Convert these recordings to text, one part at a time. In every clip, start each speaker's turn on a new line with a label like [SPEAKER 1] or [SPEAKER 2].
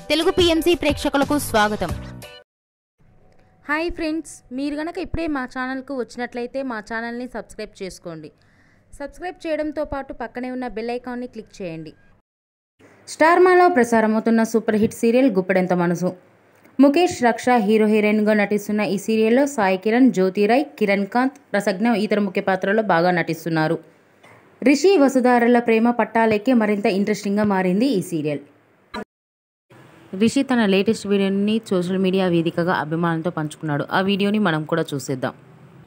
[SPEAKER 1] Telugu PMC ప్రేక్షకులకు స్వాగతం
[SPEAKER 2] hi friends మీరు గనక ఇప్పుడే మా ఛానల్కు వచ్చినట్లయితే మా ఛానల్ని సబ్స్క్రైబ్ చేసుకోండి సబ్స్క్రైబ్ చేయడంతో పాటు పక్కనే ఉన్న బెల్ ఐకాన్ని క్లిక్ చేయండి స్టార్ మాలో ప్రసారమవుతున్న super hit serial Guppedantha Manasu Mukesh రక్ష హీరో హీరోయిన్గా నటిస్తున్న ఈ సీరియల్లో సాయి కిరణ్ జ్యోతిరాయ్ కిరణ్ కాంత్ రసజ్ఞ ఇతర ముఖ్య పాత్రల్లో బాగా నటిస్తున్నారు రిషి వసుధారల ప్రేమ పట్టాలెక్కి మరింత ఇంట్రెస్టింగ్గా మారింది ఈ సీరియల్ రిషి తన లేటెస్ట్ వీడియోని సోషల్ మీడియా వేదికగా అభిమానులతో పంచుకున్నాడు ఆ వీడియోని మనం కూడా చూసేద్దాం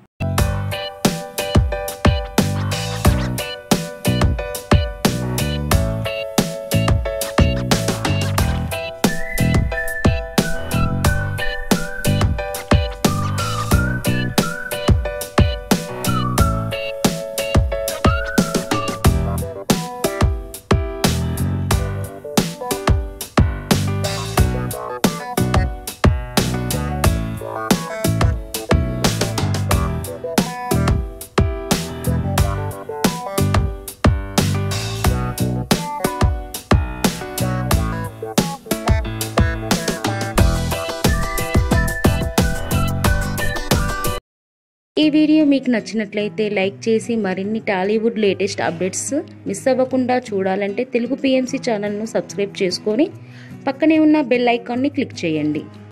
[SPEAKER 2] ఈ వీడియో మీకు నచ్చినట్లయితే లైక్ చేసి మరిన్ని టాలీవుడ్ లేటెస్ట్ అప్డేట్స్ మిస్ అవ్వకుండా చూడాలంటే తెలుగు పిఎంసి ఛానల్ను సబ్స్క్రైబ్ చేసుకొని పక్కనే ఉన్న బెల్ ఐకాన్ని క్లిక్ చేయండి